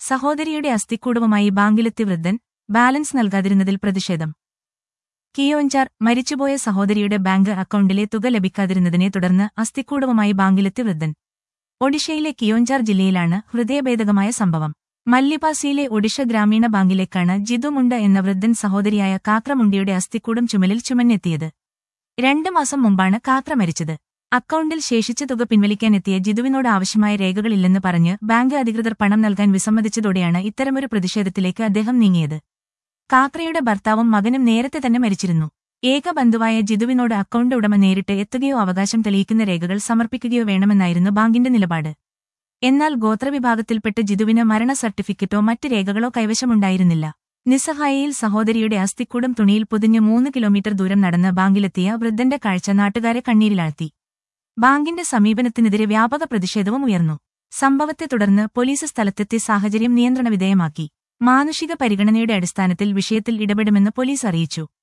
സഹോദരിയുടെ അസ്ഥിക്കൂടവുമായി ബാങ്കിലെത്തി വൃദ്ധൻ ബാലൻസ് നൽകാതിരുന്നതിൽ പ്രതിഷേധം കിയോഞ്ചാർ മരിച്ചുപോയ സഹോദരിയുടെ ബാങ്ക് അക്കൗണ്ടിലെ തുക ലഭിക്കാതിരുന്നതിനെ തുടർന്ന് അസ്ഥിക്കൂടവുമായി ബാങ്കിലെത്തി വൃദ്ധൻ ഒഡീഷയിലെ കിയോഞ്ചാർ ജില്ലയിലാണ് ഹൃദയഭേദകമായ സംഭവം മല്ലിപാസിയിലെ ഒഡീഷ ഗ്രാമീണ ബാങ്കിലേക്കാണ് ജിതുമുണ്ട എന്ന വൃദ്ധൻ സഹോദരിയായ കാക്രമുണ്ടിയുടെ അസ്ഥിക്കൂടം ചുമലിൽ ചുമന്നെത്തിയത് രണ്ട് മാസം മുമ്പാണ് കാക്ര മരിച്ചത് അക്കൗണ്ടിൽ ശേഷിച്ച തുക പിൻവലിക്കാനെത്തിയ ജിതുവിനോട് ആവശ്യമായ രേഖകളില്ലെന്ന് പറഞ്ഞ് ബാങ്ക് അധികൃതർ പണം നൽകാൻ വിസമ്മതിച്ചതോടെയാണ് ഇത്തരമൊരു പ്രതിഷേധത്തിലേക്ക് അദ്ദേഹം നീങ്ങിയത് കാക്രയുടെ ഭർത്താവും മകനും നേരത്തെ തന്നെ മരിച്ചിരുന്നു ഏക ബന്ധുവായ ജിതുവിനോട് അക്കൗണ്ട് ഉടമ നേരിട്ട് എത്തുകയോ അവകാശം തെളിയിക്കുന്ന രേഖകൾ സമർപ്പിക്കുകയോ വേണമെന്നായിരുന്നു ബാങ്കിന്റെ നിലപാട് എന്നാൽ ഗോത്രവിഭാഗത്തിൽപ്പെട്ട് ജിതുവിന് മരണ സർട്ടിഫിക്കറ്റോ മറ്റ് രേഖകളോ കൈവശമുണ്ടായിരുന്നില്ല നിസ്സഹായയിൽ സഹോദരിയുടെ അസ്ഥിക്കൂടം തുണിയിൽ പൊതിഞ്ഞ് മൂന്ന് കിലോമീറ്റർ ദൂരം നടന്ന് ബാങ്കിലെത്തിയ വൃദ്ധന്റെ കാഴ്ച നാട്ടുകാരെ കണ്ണീരിലാഴ്ത്തി ബാങ്കിന്റെ സമീപനത്തിനെതിരെ വ്യാപക പ്രതിഷേധവും ഉയർന്നു സംഭവത്തെ തുടർന്ന് പോലീസ് സ്ഥലത്തെത്തി സാഹചര്യം നിയന്ത്രണ വിധേയമാക്കി മാനുഷിക പരിഗണനയുടെ അടിസ്ഥാനത്തിൽ വിഷയത്തിൽ ഇടപെടുമെന്ന് പോലീസ് അറിയിച്ചു